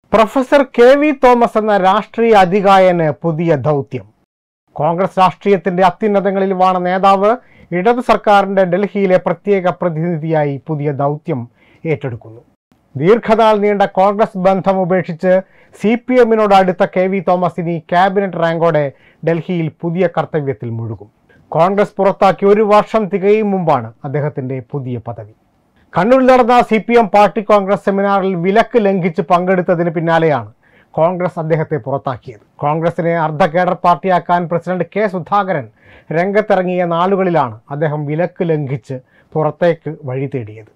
Professor K V Thomas എന്ന രാഷ്ട്രീയ അധികായന് പുതിയ ദൗത്യം കോൺഗ്രസ് രാഷ്ട്രീയത്തിന്റെ അത്യുന്നതങ്ങളിൽ വാണ നേതാവ് ഇടതു സർക്കാരിന്റെ ഡൽഹിയിലെ പ്രത്യേക പ്രതിനിധിയായി പുതിയ ദൗത്യം ഏറ്റെടുക്കുന്നു ദീർഘനാൾ നീണ്ട കോൺഗ്രസ് ബന്ധം ഉപേക്ഷിച്ച് സി പി എമ്മിനോട് അടുത്ത കെ വി തോമസ് ഇനി ക്യാബിനറ്റ് റാങ്കോടെ ഡൽഹിയിൽ പുതിയ കർത്തവ്യത്തിൽ മുഴുകും കോൺഗ്രസ് പുറത്താക്കി ഒരു വർഷം തികയും മുമ്പാണ് അദ്ദേഹത്തിന്റെ പുതിയ പദവി കണ്ണൂരിൽ നടന്ന C P M party Congress സെമിനാറിൽ വിലക്ക് ലംഘിച്ച് പങ്കെടുത്തതിന് പിന്നാലെയാണ് കോൺഗ്രസ് അദ്ദേഹത്തെ പുറത്താക്കിയത് കോൺഗ്രസിനെ അർദ്ധ കേഡർ പാർട്ടിയാക്കാൻ പ്രസിഡന്റ് കെ സുധാകരൻ രംഗത്തിറങ്ങിയ നാളുകളിലാണ് അദ്ദേഹം വിലക്ക് ലംഘിച്ച് പുറത്തേക്ക് വഴി തേടിയത്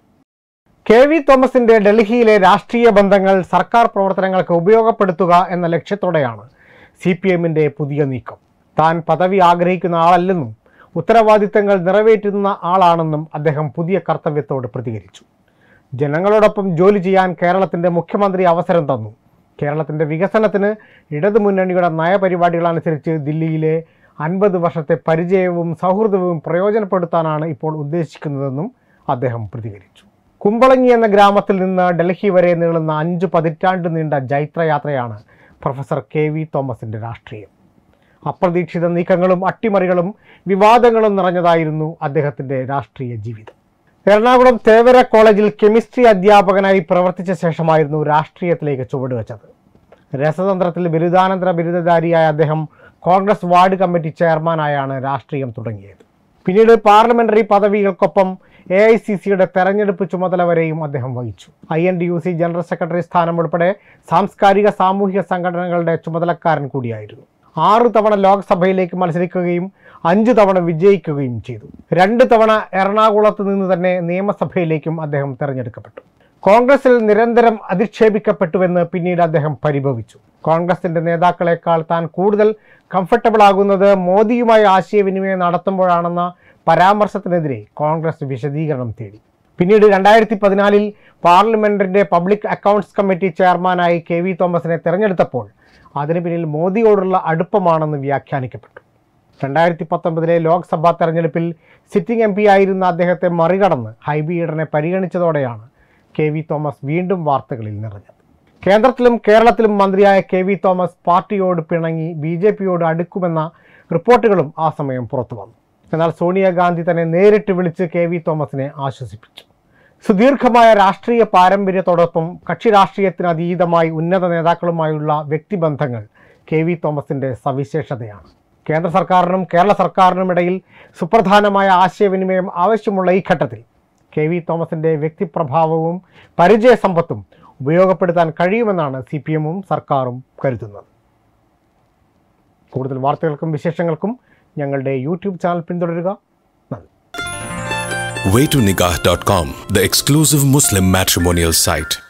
കെ വി തോമസിന്റെ ഡൽഹിയിലെ രാഷ്ട്രീയ ബന്ധങ്ങൾ സർക്കാർ പ്രവർത്തനങ്ങൾക്ക് ഉപയോഗപ്പെടുത്തുക എന്ന ലക്ഷ്യത്തോടെയാണ് സി പി എമ്മിന്റെ പുതിയ നീക്കം താൻ പദവി ആഗ്രഹിക്കുന്ന ആളല്ലെന്നും ഉത്തരവാദിത്തങ്ങൾ നിറവേറ്റുന്ന ആളാണെന്നും അദ്ദേഹം പുതിയ കർത്തവ്യത്തോട് പ്രതികരിച്ചു ജനങ്ങളോടൊപ്പം ജോലി ചെയ്യാൻ കേരളത്തിന്റെ മുഖ്യമന്ത്രി അവസരം തന്നു കേരളത്തിന്റെ വികസനത്തിന് ഇടതുമുന്നണിയുടെ നയപരിപാടികളനുസരിച്ച് ദില്ലിയിലെ അൻപത് വർഷത്തെ പരിചയവും സൗഹൃദവും പ്രയോജനപ്പെടുത്താനാണ് ഇപ്പോൾ ഉദ്ദേശിക്കുന്നതെന്നും അദ്ദേഹം പ്രതികരിച്ചു കുമ്പളങ്ങി എന്ന ഗ്രാമത്തിൽ നിന്ന് ഡൽഹി വരെ നീളുന്ന അഞ്ച് പതിറ്റാണ്ട് നീണ്ട ജൈത്രയാത്രയാണ് പ്രൊഫസർ കെ വി തോമസിന്റെ രാഷ്ട്രീയം അപ്രതീക്ഷിത നീക്കങ്ങളും അട്ടിമറികളും വിവാദങ്ങളും നിറഞ്ഞതായിരുന്നു അദ്ദേഹത്തിന്റെ രാഷ്ട്രീയ ജീവിതം എറണാകുളം തേവര കോളേജിൽ കെമിസ്ട്രി അധ്യാപകനായി പ്രവർത്തിച്ച ശേഷമായിരുന്നു രാഷ്ട്രീയത്തിലേക്ക് ചുവടുവെച്ചത് രസതന്ത്രത്തിൽ ബിരുദാനന്തര ബിരുദധാരിയായ അദ്ദേഹം കോൺഗ്രസ് വാർഡ് കമ്മിറ്റി ചെയർമാനായാണ് രാഷ്ട്രീയം തുടങ്ങിയത് പിന്നീട് പാർലമെന്ററി പദവികൾക്കൊപ്പം എ ഐ സി സിയുടെ തെരഞ്ഞെടുപ്പ് ചുമതല വരെയും അദ്ദേഹം വഹിച്ചു I N D U C general secretary സ്ഥാനം ഉൾപ്പെടെ സാംസ്കാരിക സാമൂഹിക സംഘടനകളുടെ ചുമതലക്കാരൻ കൂടിയായിരുന്നു ആറു തവണ ലോക്സഭയിലേക്ക് മത്സരിക്കുകയും അഞ്ചു തവണ വിജയിക്കുകയും ചെയ്തു രണ്ട് തവണ എറണാകുളത്ത് നിന്ന് തന്നെ നിയമസഭയിലേക്കും അദ്ദേഹം തെരഞ്ഞെടുക്കപ്പെട്ടു കോൺഗ്രസിൽ നിരന്തരം അധിക്ഷേപിക്കപ്പെട്ടുവെന്ന് പിന്നീട് അദ്ദേഹം പരിഭവിച്ചു കോൺഗ്രസിന്റെ നേതാക്കളെക്കാൾ താൻ കൂടുതൽ കംഫർട്ടബിൾ ആകുന്നത് മോദിയുമായി ആശയവിനിമയം നടത്തുമ്പോഴാണെന്ന പരാമർശത്തിനെതിരെ കോൺഗ്രസ് വിശദീകരണം തേടി പിന്നീട് രണ്ടായിരത്തി പതിനാലിൽ പാർലമെന്റിന്റെ പബ്ലിക് അക്കൗണ്ട്സ് കമ്മിറ്റി ചെയർമാനായി കെ വി തോമസിനെ തെരഞ്ഞെടുത്തപ്പോൾ അതിന് പിന്നിൽ മോദിയോടുള്ള അടുപ്പമാണെന്ന് വ്യാഖ്യാനിക്കപ്പെട്ടു രണ്ടായിരത്തി പത്തൊമ്പതിലെ ലോക്സഭാ തെരഞ്ഞെടുപ്പിൽ സിറ്റിംഗ് എം പി ആയിരുന്ന അദ്ദേഹത്തെ മറികടന്ന് ഹൈബി ഈഡനെ പരിഗണിച്ചതോടെയാണ് കെ വി തോമസ് വീണ്ടും വാർത്തകളിൽ നിറഞ്ഞത് കേന്ദ്രത്തിലും കേരളത്തിലും മന്ത്രിയായ കെ വി തോമസ് പാർട്ടിയോട് പിണങ്ങി ബി ജെ പിയോട് അടുക്കുമെന്ന റിപ്പോർട്ടുകളും ആ സമയം പുറത്തു വന്നു എന്നാൽ സോണിയാഗാന്ധി തന്നെ നേരിട്ട് വിളിച്ച് കെ വി തോമസിനെ ആശ്വസിപ്പിച്ചു സുദീർഘമായ രാഷ്ട്രീയ പാരമ്പര്യത്തോടൊപ്പം കക്ഷി രാഷ്ട്രീയത്തിന് അതീതമായി ഉന്നത നേതാക്കളുമായുള്ള വ്യക്തിബന്ധങ്ങൾ കെ വി തോമസിന്റെ സവിശേഷതയാണ് കേന്ദ്ര സർക്കാരിനും കേരള സർക്കാരിനും ഇടയിൽ സുപ്രധാനമായ ആശയവിനിമയം ആവശ്യമുള്ള ഈ ഘട്ടത്തിൽ കെ വി തോമസിന്റെ വ്യക്തിപ്രഭാവവും പരിചയസമ്പത്തും ഉപയോഗപ്പെടുത്താൻ കഴിയുമെന്നാണ് സി പി എമ്മും സർക്കാരും കരുതുന്നത് കൂടുതൽ വാർത്തകൾക്കും വിശേഷങ്ങൾക്കും ഞങ്ങളുടെ യൂട്യൂബ് ചാനൽ പിന്തുടരുക നന്ദി waytonikah.com, the exclusive Muslim matrimonial site.